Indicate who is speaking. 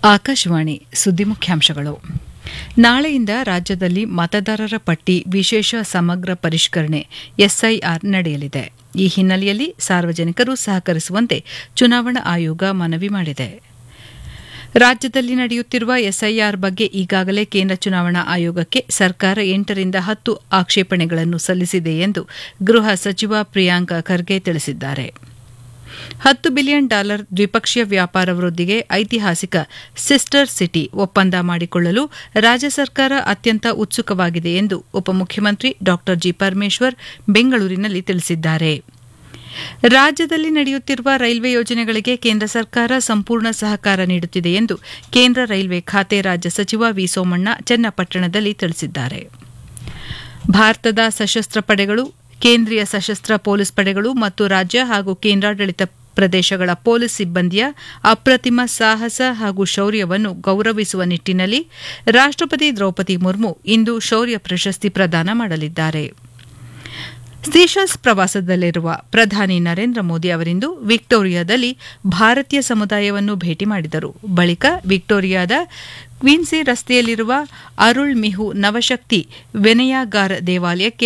Speaker 1: ಆಕಾಶವಾಣಿ ಸುದ್ದಿ ಮುಖ್ಯಾಂಶಗಳು ನಾಳೆಯಿಂದ ರಾಜ್ಯದಲ್ಲಿ ಮತದಾರರ ಪಟ್ಟಿ ವಿಶೇಷ ಸಮಗ್ರ ಪರಿಷ್ಕರಣೆ ಎಸ್ಐಆರ್ ನಡೆಯಲಿದೆ ಈ ಹಿನ್ನೆಲೆಯಲ್ಲಿ ಸಾರ್ವಜನಿಕರು ಸಹಕರಿಸುವಂತೆ ಚುನಾವಣಾ ಆಯೋಗ ಮನವಿ ಮಾಡಿದೆ ರಾಜ್ಯದಲ್ಲಿ ನಡೆಯುತ್ತಿರುವ ಎಸ್ಐಆರ್ ಬಗ್ಗೆ ಈಗಾಗಲೇ ಕೇಂದ್ರ ಚುನಾವಣಾ ಆಯೋಗಕ್ಕೆ ಸರ್ಕಾರ ಎಂಟರಿಂದ ಹತ್ತು ಆಕ್ಷೇಪಣೆಗಳನ್ನು ಸಲ್ಲಿಸಿದೆ ಎಂದು ಗೃಹ ಸಚಿವ ಪ್ರಿಯಾಂಕ ಖರ್ಗೆ ತಿಳಿಸಿದ್ದಾರೆ ಹತ್ತು ಬಿಲಿಯನ್ ಡಾಲರ್ ದ್ವಿಪಕ್ಷೀಯ ವ್ಯಾಪಾರ ವೃದ್ಧಿಗೆ ಐತಿಹಾಸಿಕ ಸಿಸ್ಟರ್ ಸಿಟಿ ಒಪ್ಪಂದ ಮಾಡಿಕೊಳ್ಳಲು ರಾಜ್ಯ ಸರ್ಕಾರ ಅತ್ಯಂತ ಉತ್ಸುಕವಾಗಿದೆ ಎಂದು ಉಪಮುಖ್ಯಮಂತ್ರಿ ಡಾ ಜಿ ಪರಮೇಶ್ವರ್ ಬೆಂಗಳೂರಿನಲ್ಲಿ ತಿಳಿಸಿದ್ದಾರೆ ರಾಜ್ಯದಲ್ಲಿ ನಡೆಯುತ್ತಿರುವ ರೈಲ್ವೆ ಯೋಜನೆಗಳಿಗೆ ಕೇಂದ್ರ ಸರ್ಕಾರ ಸಂಪೂರ್ಣ ಸಹಕಾರ ನೀಡುತ್ತಿದೆ ಎಂದು ಕೇಂದ್ರ ರೈಲ್ವೆ ಖಾತೆ ರಾಜ್ಯ ಸಚಿವ ವಿ ಸೋಮಣ್ಣ ಚನ್ನಪಟ್ಟಣದಲ್ಲಿ ತಿಳಿಸಿದ್ದಾರೆ ಭಾರತದ ಸಶಸ್ತ್ರ ಪಡೆಗಳು ಕೇಂದ್ರೀಯ ಸಶಸ್ತ್ರ ಪೊಲೀಸ್ ಪಡೆಗಳು ಮತ್ತು ರಾಜ್ಯ ಹಾಗೂ ಕೇಂದ್ರಾಡಳಿತ ಪ್ರದೇಶಗಳ ಪೊಲೀಸ್ ಸಿಬ್ಬಂದಿಯ ಅಪ್ರತಿಮ ಸಾಹಸ ಹಾಗೂ ಶೌರ್ಯವನ್ನು ಗೌರವಿಸುವ ನಿಟ್ಟಿನಲ್ಲಿ ರಾಷ್ಟಪತಿ ದ್ರೌಪದಿ ಮುರ್ಮು ಇಂದು ಶೌರ್ಯ ಪ್ರಶಸ್ತಿ ಪ್ರದಾನ ಮಾಡಲಿದ್ದಾರೆ ಸೀಶಲ್ಸ್ ಪ್ರವಾಸದಲ್ಲಿರುವ ಪ್ರಧಾನಿ ನರೇಂದ್ರ ಮೋದಿ ಅವರಿಂದು ವಿಕ್ಟೋರಿಯಾದಲ್ಲಿ ಭಾರತೀಯ ಸಮುದಾಯವನ್ನು ಭೇಟಿ ಮಾಡಿದರು ಬಳಿಕ ವಿಕ್ಟೋರಿಯಾದ ಕ್ವೀನ್ಸಿ ರಸ್ತೆಯಲ್ಲಿರುವ ಅರುಳ್ ಮಿಹು ನವಶಕ್ತಿ ವೆನೆಯಾಗಾರ್ ದೇವಾಲಯಕ್ಕೆ